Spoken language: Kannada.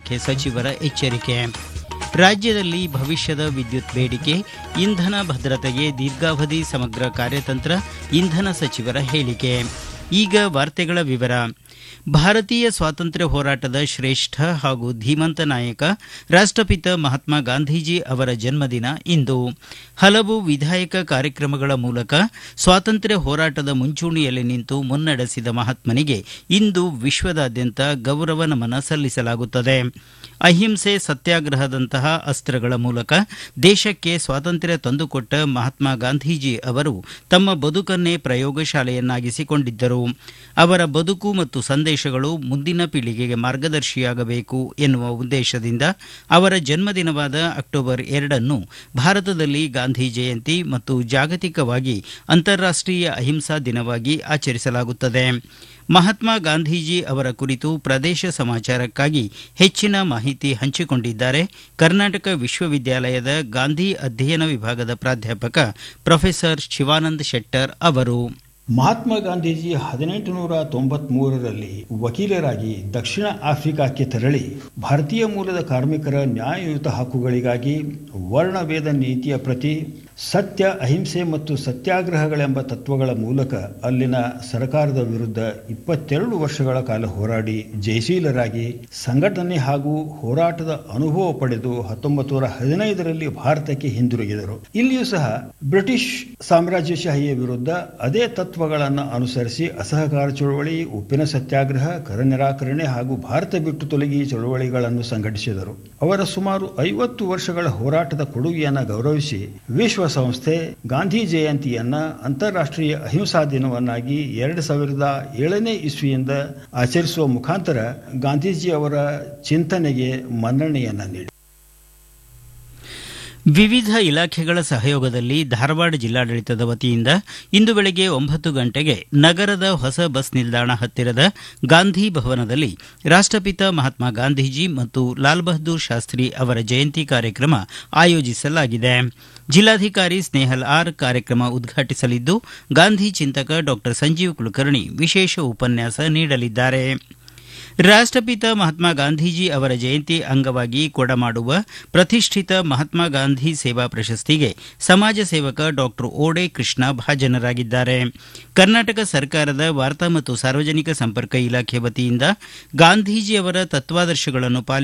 ಇಲಾಖೆ ಸಚಿವರ ಎಚ್ಚರಿಕೆ ರಾಜ್ಯದಲ್ಲಿ ಭವಿಷ್ಯದ ವಿದ್ಯುತ್ ಬೇಡಿಕೆ ಇಂಧನ ಭದ್ರತೆಗೆ ದೀರ್ಘಾವಧಿ ಸಮಗ್ರ ಕಾರ್ಯತಂತ್ರ ಇಂಧನ ಸಚಿವರ ಹೇಳಿಕೆ ಈಗ ವಾರ್ತೆಗಳ ವಿವರ ಭಾರತೀಯ ಸ್ವಾತಂತ್ರ್ಯ ಹೋರಾಟದ ಶ್ರೇಷ್ಠ ಹಾಗೂ ಧೀಮಂತ ನಾಯಕ ರಾಷ್ಟಪಿತ ಮಹಾತ್ಮ ಗಾಂಧೀಜಿ ಅವರ ಜನ್ಮದಿನ ಇಂದು ಹಲವು ವಿಧಾಯಕ ಕಾರ್ಯಕ್ರಮಗಳ ಮೂಲಕ ಸ್ವಾತಂತ್ರ್ಯ ಹೋರಾಟದ ಮುಂಚೂಣಿಯಲ್ಲಿ ನಿಂತು ಮುನ್ನಡೆಸಿದ ಮಹಾತ್ಮನಿಗೆ ಇಂದು ವಿಶ್ವದಾದ್ಯಂತ ಗೌರವ ನಮನ ಸಲ್ಲಿಸಲಾಗುತ್ತದೆ ಅಹಿಂಸೆ ಸತ್ಯಾಗ್ರಹದಂತಹ ಅಸ್ತ್ರಗಳ ಮೂಲಕ ದೇಶಕ್ಕೆ ಸ್ವಾತಂತ್ರ್ಯ ತಂದುಕೊಟ್ಟ ಮಹಾತ್ಮ ಗಾಂಧೀಜಿ ಅವರು ತಮ್ಮ ಬದುಕನ್ನೇ ಪ್ರಯೋಗಶಾಲೆಯನ್ನಾಗಿಸಿಕೊಂಡಿದ್ದರು ಅವರ ಬದುಕು ಮತ್ತು ಸಂದೇಶಗಳು ಮುಂದಿನ ಪೀಳಿಗೆಗೆ ಮಾರ್ಗದರ್ಶಿಯಾಗಬೇಕು ಎನ್ನುವ ಉದ್ದೇಶದಿಂದ ಅವರ ಜನ್ಮದಿನವಾದ ಅಕ್ಟೋಬರ್ ಎರಡನ್ನು ಭಾರತದಲ್ಲಿ ಗಾಂಧಿ ಜಯಂತಿ ಮತ್ತು ಜಾಗತಿಕವಾಗಿ ಅಂತಾರಾಷ್ಟೀಯ ಅಹಿಂಸಾ ದಿನವಾಗಿ ಆಚರಿಸಲಾಗುತ್ತದೆ ಮಹಾತ್ಮ ಗಾಂಧೀಜಿ ಅವರ ಕುರಿತು ಪ್ರದೇಶ ಸಮಾಚಾರಕ್ಕಾಗಿ ಹೆಚ್ಚಿನ ಮಾಹಿತಿ ಹಂಚಿಕೊಂಡಿದ್ದಾರೆ ಕರ್ನಾಟಕ ವಿಶ್ವವಿದ್ಯಾಲಯದ ಗಾಂಧಿ ಅಧ್ಯಯನ ವಿಭಾಗದ ಪ್ರಾಧ್ಯಾಪಕ ಪ್ರೊಫೆಸರ್ ಶಿವಾನಂದ ಶೆಟ್ಟರ್ ಅವರು ಮಹಾತ್ಮ ಗಾಂಧೀಜಿ ಹದಿನೆಂಟು ನೂರ ತೊಂಬತ್ಮೂರರಲ್ಲಿ ವಕೀಲರಾಗಿ ದಕ್ಷಿಣ ಆಫ್ರಿಕಾಕ್ಕೆ ತೆರಳಿ ಭಾರತೀಯ ಮೂಲದ ಕಾರ್ಮಿಕರ ನ್ಯಾಯಯುತ ಹಕ್ಕುಗಳಿಗಾಗಿ ವರ್ಣಭೇದ ನೀತಿಯ ಪ್ರತಿ ಸತ್ಯ ಅಹಿಂಸೆ ಮತ್ತು ಸತ್ಯಾಗ್ರಹಗಳೆಂಬ ತತ್ವಗಳ ಮೂಲಕ ಅಲ್ಲಿನ ಸರ್ಕಾರದ ವಿರುದ್ಧ ಇಪ್ಪತ್ತೆರಡು ವರ್ಷಗಳ ಕಾಲ ಹೋರಾಡಿ ಜಯಶೀಲರಾಗಿ ಸಂಘಟನೆ ಹಾಗೂ ಹೋರಾಟದ ಅನುಭವ ಪಡೆದು ಹತ್ತೊಂಬತ್ತು ನೂರ ಹದಿನೈದರಲ್ಲಿ ಭಾರತಕ್ಕೆ ಹಿಂದಿರುಗಿದರು ಇಲ್ಲಿಯೂ ಸಹ ಬ್ರಿಟಿಷ್ ಸಾಮ್ರಾಜ್ಯಶಾಹಿಯ ವಿರುದ್ಧ ಅದೇ ತತ್ವಗಳನ್ನು ಅನುಸರಿಸಿ ಅಸಹಕಾರ ಚಳವಳಿ ಉಪ್ಪಿನ ಸತ್ಯಾಗ್ರಹ ಕರ ನಿರಾಕರಣೆ ಹಾಗೂ ಭಾರತ ಬಿಟ್ಟು ತೊಲಗಿ ಚಳವಳಿಗಳನ್ನು ಸಂಘಟಿಸಿದರು ಅವರ ಸುಮಾರು ಐವತ್ತು ವರ್ಷಗಳ ಹೋರಾಟದ ಕೊಡುಗೆಯನ್ನು ಗೌರವಿಸಿ ವಿಶ್ವ ಸಂಸ್ಥೆ ಗಾಂಧಿ ಜಯಂತಿಯನ್ನ ಅಂತಾರಾಷ್ಟ್ರೀಯ ಅಹಿಂಸಾ ದಿನವನ್ನಾಗಿ ಎರಡು ಸಾವಿರದ ಏಳನೇ ಇಸ್ವಿಯಿಂದ ಆಚರಿಸುವ ಮುಖಾಂತರ ಗಾಂಧೀಜಿ ಅವರ ಚಿಂತನೆಗೆ ಮನ್ನಣೆಯನ್ನ ನೀಡಿ ವಿವಿಧ ಇಲಾಖೆಗಳ ಸಹಯೋಗದಲ್ಲಿ ಧಾರವಾಡ ಜಿಲ್ಲಾಡಳಿತದ ವತಿಯಿಂದ ಇಂದು ಬೆಳಗ್ಗೆ ಒಂಬತ್ತು ಗಂಟೆಗೆ ನಗರದ ಹೊಸ ಬಸ್ ನಿಲ್ದಾಣ ಹತ್ತಿರದ ಗಾಂಧಿ ಭವನದಲ್ಲಿ ರಾಷ್ಟಪಿತ ಮಹಾತ್ಮ ಗಾಂಧೀಜಿ ಮತ್ತು ಲಾಲ್ ಬಹದ್ದೂರ್ ಶಾಸ್ತ್ರಿ ಅವರ ಜಯಂತಿ ಕಾರ್ಯಕ್ರಮ ಆಯೋಜಿಸಲಾಗಿದೆ ಜಿಲ್ಲಾಧಿಕಾರಿ ಸ್ನೇಹಲ್ ಆರ್ ಕಾರ್ಯಕ್ರಮ ಉದ್ಘಾಟಿಸಲಿದ್ದು ಗಾಂಧಿ ಚಿಂತಕ ಡಾಕ್ಟರ್ ಸಂಜೀವ್ ಕುಲಕರ್ಣಿ ವಿಶೇಷ ಉಪನ್ಯಾಸ ನೀಡಲಿದ್ದಾರೆ ರಾಷ್ಟಪಿತ ಮಹಾತ್ಮ ಗಾಂಧೀಜಿ ಅವರ ಜಯಂತಿ ಅಂಗವಾಗಿ ಕೊಡಮಾಡುವ ಪ್ರತಿಷ್ಠಿತ ಮಹಾತ್ಮ ಗಾಂಧಿ ಸೇವಾ ಪ್ರಶಸ್ತಿಗೆ ಸಮಾಜ ಸೇವಕ ಡಾಕ್ಟರ್ ಓಡೆ ಕೃಷ್ಣ ಭಾಜನರಾಗಿದ್ದಾರೆ ಕರ್ನಾಟಕ ಸರ್ಕಾರದ ವಾರ್ತಾ ಮತ್ತು ಸಾರ್ವಜನಿಕ ಸಂಪರ್ಕ ಇಲಾಖೆ ವತಿಯಿಂದ ಗಾಂಧೀಜಿಯವರ ತತ್ವಾದರ್ಶಗಳನ್ನು ಪಾಲಿಸಿ